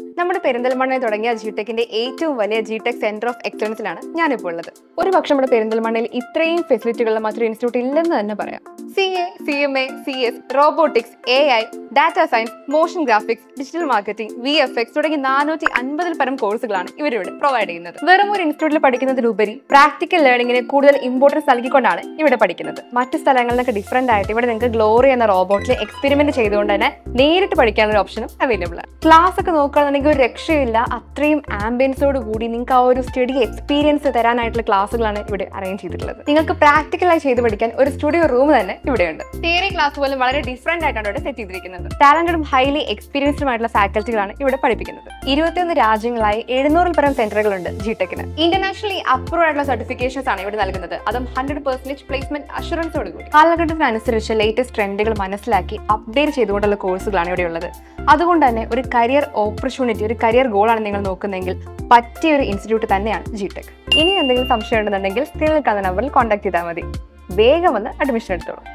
നമ്മുടെ പെരിന്തൽമണ്ണയിൽ തുടങ്ങിയ ജിടെക്കിന്റെ ഏറ്റവും വലിയ ജിടെക് സെന്റർ ഓഫ് എക്സലൻസിലാണ് ഞാനിപ്പോൾ ഉള്ളത് ഒരു പക്ഷെ നമ്മുടെ പെരിന്തൽമണ്ണയിൽ ഇത്രയും ഫെസിലിറ്റികളുള്ള മറ്റൊരു ഇൻസ്റ്റിറ്റ്യൂട്ട് ഇല്ലെന്ന് തന്നെ പറയാം C A C M A C S robotics A I data science motion graphics digital marketing V F X തുടങ്ങി നാനൂറ്റി അൻപതിൽ പരം കോഴ്സുകളാണ് ഇവരിവിടെ പ്രൊവൈഡ് ചെയ്യുന്നത് വെറും ഒരു ഇൻസ്റ്റിറ്റ്യൂട്ടിൽ പഠിക്കുന്നതിലുപരി പ്രാക്ടിക്കൽ ലേണിംഗിന് കൂടുതൽ ഇമ്പോർട്ടൻസ് നൽകിക്കൊണ്ടാണ് ഇവിടെ പഠിക്കുന്നത് മറ്റ് സ്ഥലങ്ങളിൽ നിന്നൊക്കെ ഡിഫറെന്റ് ആയിട്ട് ഇവിടെ നിങ്ങൾക്ക് ഗ്ലോറി എന്ന റോബോട്ടിൽ എക്സ്പെരിമെന്റ് ചെയ്തുകൊണ്ട് തന്നെ നേരിട്ട് പഠിക്കാനുള്ള ഒരു ഓപ്ഷനും അവൈലബിൾ ആണ് ക്ലാസ് ഒക്കെ നോക്കുകയാണെന്നുണ്ടെങ്കിൽ ഒരു രക്ഷയില്ല അത്രയും ആംബിയൻസോട് കൂടി നിങ്ങൾക്ക് ആ ഒരു സ്റ്റഡി എക്സ്പീരിയൻസ് തരാനായിട്ടുള്ള ക്ലാസ്സുകളാണ് ഇവിടെ അറേഞ്ച് ചെയ്തിട്ടുള്ളത് നിങ്ങൾക്ക് പ്രാക്ടിക്കലായി ചെയ്ത് പഠിക്കാൻ ഒരു സ്റ്റുഡിയോ റൂം തന്നെ ഇവിടെയുണ്ട് തിയറി ക്ലാസ് പോലും വളരെ ഡിഫറെന്റ് ആയിട്ടാണ് ഇവിടെ സെറ്റ് ചെയ്തിരിക്കുന്നത് ടാലന്റഡും ഹൈലി എക്സ്പീരിയൻസ്ഡും ആയിട്ടുള്ള ഫാക്കൽറ്റികളാണ് ഇവിടെ പഠിപ്പിക്കുന്നത് ഇരുപത്തിയൊന്ന് രാജ്യങ്ങളായി എഴുന്നൂറിൽ പരം സെന്ററുകളുണ്ട് ജിടെക്കിന് ഇന്റർനാഷണലി അപ്രൂവ് ആയിട്ടുള്ള സർട്ടിഫിക്കേഷൻസ് ആണ് ഇവിടെ നൽകുന്നത് അതും ഹൺഡ്രഡ് പെർസെന്റേജ് പ്ലേസ്മെന്റ് അഷുറൻസോട് കൂടി കാലഘട്ടത്തിനനുസരിച്ച് ലേറ്റസ്റ്റ് ട്രെൻഡുകൾ മനസ്സിലാക്കി അപ്ഡേറ്റ് ചെയ്തുകൊണ്ടുള്ള കോഴ്സുകളാണ് ഇവിടെ ഉള്ളത് അതുകൊണ്ട് തന്നെ ഒരു കരിയർ ഓപ്പർച്യൂണിറ്റി ഒരു കരിയർ ഗോളാണ് നിങ്ങൾ നോക്കുന്നതെങ്കിൽ പറ്റിയ ഒരു ഇൻസ്റ്റിറ്റ്യൂട്ട് തന്നെയാണ് ജിടെക് ഇനി എന്തെങ്കിലും സംശയം ഉണ്ടെന്നുണ്ടെങ്കിൽ സ്ക്രീനിൽ കാണുന്ന നമ്പറിൽ കോൺടാക്ട് ചെയ്താൽ മതി വേഗം വന്ന് അഡ്മിഷൻ എടുത്തോളൂ